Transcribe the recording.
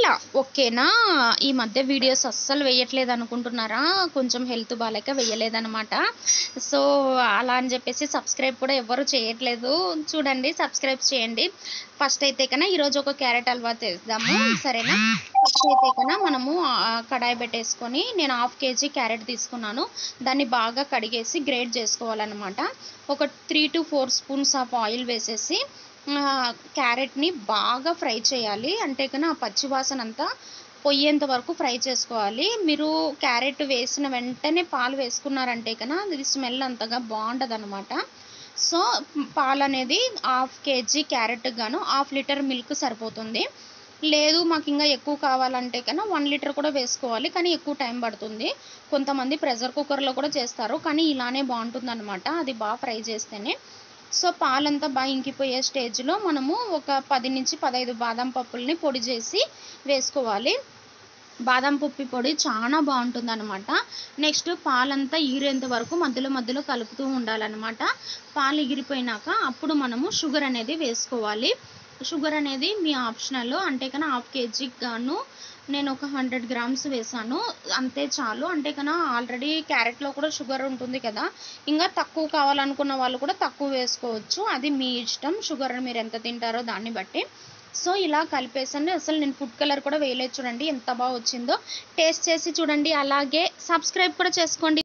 ఓకేనా ఈ మధ్య వీడియోస్ అస్సలు వేయట్లేదు అనుకుంటున్నారా కొంచెం హెల్త్ బాగాలేక వేయలేదన్నమాట సో అలా అని చెప్పేసి సబ్స్క్రైబ్ కూడా ఎవరు చేయట్లేదు చూడండి సబ్స్క్రైబ్ చేయండి ఫస్ట్ అయితే కన్నా ఈరోజు ఒక క్యారెట్ హల్వా చేద్దాము సరేనా ఫస్ట్ అయితే కన్నా మనము ఆ, కడాయి పెట్టేసుకొని నేను హాఫ్ కేజీ క్యారెట్ తీసుకున్నాను దాన్ని బాగా కడిగేసి గ్రేట్ చేసుకోవాలన్నమాట ఒక three to four spoons of oil వేసేసి ఆ, క్యారెట్ని బాగా ఫ్రై చేయాలి అంటే కన్నా ఆ పచ్చి వాసన అంతా పొయ్యేంత వరకు ఫ్రై చేసుకోవాలి మీరు క్యారెట్ వేసిన వెంటనే పాలు వేసుకున్నారంటే కన్నా అది స్మెల్ అంతగా బాగుండదు అనమాట సో పాలు అనేది హాఫ్ కేజీ క్యారెట్ గాను హాఫ్ లీటర్ మిల్క్ సరిపోతుంది లేదు మాకు ఇంకా ఎక్కువ కావాలంటే కన్నా వన్ లీటర్ కూడా వేసుకోవాలి కానీ ఎక్కువ టైం పడుతుంది కొంతమంది ప్రెషర్ కుక్కర్లో కూడా చేస్తారు కానీ ఇలానే బాగుంటుంది అనమాట అది బాగా ఫ్రై చేస్తేనే సో పాలంతా బాగా ఇంకిపోయే స్టేజ్లో మనము ఒక పది నుంచి పదహైదు బాదం పప్పుల్ని పొడి చేసి వేసుకోవాలి బాదం పప్పు పొడి చాలా బాగుంటుంది అనమాట నెక్స్ట్ పాలంతా ఈరేంత వరకు మధ్యలో మధ్యలో కలుపుతూ ఉండాలన్నమాట పాలు ఎగిరిపోయినాక అప్పుడు మనము షుగర్ అనేది వేసుకోవాలి షుగర్ అనేది మీ ఆప్షనల్ అంటే కన్నా హాఫ్ కేజీకి గాను నేను ఒక హండ్రెడ్ గ్రామ్స్ వేసాను అంతే చాలు అంటే కన్నా ఆల్రెడీ క్యారెట్లో కూడా షుగర్ ఉంటుంది కదా ఇంకా తక్కువ కావాలనుకున్న వాళ్ళు కూడా తక్కువ వేసుకోవచ్చు అది మీ ఇష్టం షుగర్ మీరు ఎంత తింటారో దాన్ని బట్టి సో ఇలా కలిపేసండి అసలు నేను ఫుడ్ కలర్ కూడా వేయలేదు చూడండి ఎంత బాగా వచ్చిందో టేస్ట్ చేసి చూడండి అలాగే సబ్స్క్రైబ్ కూడా చేసుకోండి